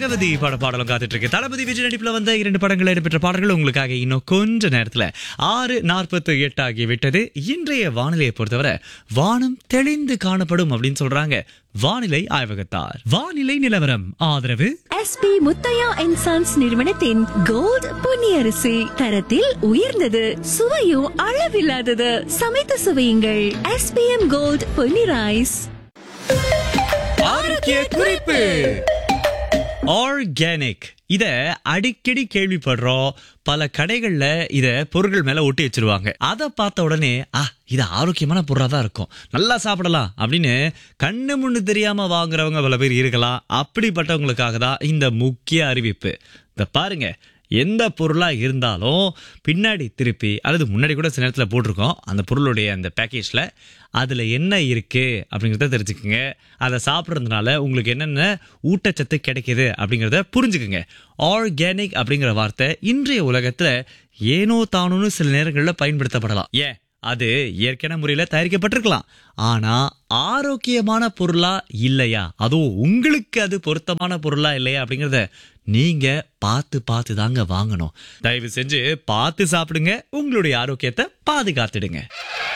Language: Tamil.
பகவதி பட பாடலும் காத்துட்டு இருக்கு தளபதி விஜய் நடிப்புல வந்த இரண்டு படங்கள் இடம்பெற்ற பாடல்கள் உங்களுக்காக இன்னும் கொஞ்ச நேரத்துல ஆறு நாற்பத்தி எட்டு ஆகி விட்டது இன்றைய வானிலையை பொறுத்தவரை வானம் தெளிந்து காணப்படும் அப்படின்னு சொல்றாங்க வானிலை ஆய்வகத்தார் வானிலை நிலவரம் ஆதரவு எஸ்பி முத்தையா அண்ட் சன்ஸ் நிறுவனத்தின் கோல்ட் பொன்னியரிசி தரத்தில் உயர்ந்தது சுவையும் அளவில்லாதது சமைத்து சுவையுங்கள் எஸ்பிஎம் கோல்ட் பொன்னி ரைஸ் ஆரோக்கிய குறிப்பு ஆர்கானிக் இத அடிக்கடி கேள்விப்படுறோம் பல கடைகள்ல இத பொருட்கள் மேல ஒட்டி வச்சிருவாங்க அதை பார்த்த உடனே ஆ இது ஆரோக்கியமான பொருளா தான் இருக்கும் நல்லா சாப்பிடலாம் அப்படின்னு கண்ணு முன்னு தெரியாம வாங்குறவங்க பல பேர் இருக்கலாம் அப்படிப்பட்டவங்களுக்காக தான் இந்த முக்கிய அறிவிப்பு இந்த பாருங்க எந்த பொருளா இருந்தாலும் பின்னாடி திருப்பி அல்லது முன்னாடி கூட சில நேரத்தில் போட்டிருக்கோம் அந்த பொருளுடைய அந்த பேக்கேஜ்ல அதுல என்ன இருக்கு அப்படிங்கிறத தெரிஞ்சுக்குங்க அதை சாப்பிட்றதுனால உங்களுக்கு என்னென்ன ஊட்டச்சத்து கிடைக்குது அப்படிங்கிறத புரிஞ்சுக்குங்க ஆர்கானிக் அப்படிங்கிற வார்த்தை இன்றைய உலகத்துல ஏனோ தானோன்னு சில நேரங்களில் பயன்படுத்தப்படலாம் ஏன் அது இயற்கையான முறையில் தயாரிக்கப்பட்டிருக்கலாம் ஆனா ஆரோக்கியமான பொருளா இல்லையா அதுவும் உங்களுக்கு அது பொருத்தமான பொருளா இல்லையா அப்படிங்கறத நீங்க பார்த்து பார்த்து தாங்க வாங்கணும் தயவு செஞ்சு பார்த்து சாப்பிடுங்க உங்களுடைய ஆரோக்கியத்தை பாதுகாத்துடுங்க